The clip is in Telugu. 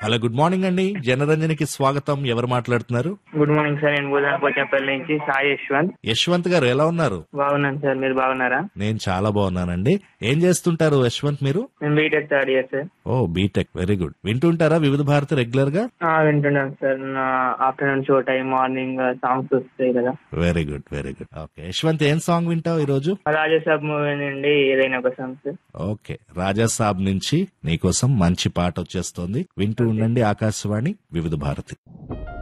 హలో గుడ్ మార్నింగ్ అండి జనరంజనికి స్వాగతం ఎవరు మాట్లాడుతున్నారు గుడ్ మార్నింగ్ సార్ నేను భూదాన్ పోచంపల్లి నుంచి సాయి యశ్వంత్ యశ్వంత్ గారు ఎలా ఉన్నారు బాగున్నాను సార్ మీరు బాగున్నారా నేను చాలా బాగున్నానండి ఏం చేస్తుంటారు యశ్వంత్ మీరు నేను బీటెక్ థర్డ్ ఇయర్ సార్ ఓ బీటెక్ వెరీ గుడ్ వింటుంటారా వివిధ భారతి రెగ్యులర్ గా ఆ, వింటున్నాను సార్ నా afternoon show time morning songs వస్తాయి కదా very good very good okay Yashwant ఏం సాంగ్ వింటావు ఈ రోజు రాజాసాబ్ మూవీ నుండి ఏదైనా ఒక song sir okay Raja Saab నుంచి నీకోసం మంచి పాట వచ్చేస్తోంది వింటూ ఉండండి ఆకాశవాణి వివిధ భారతి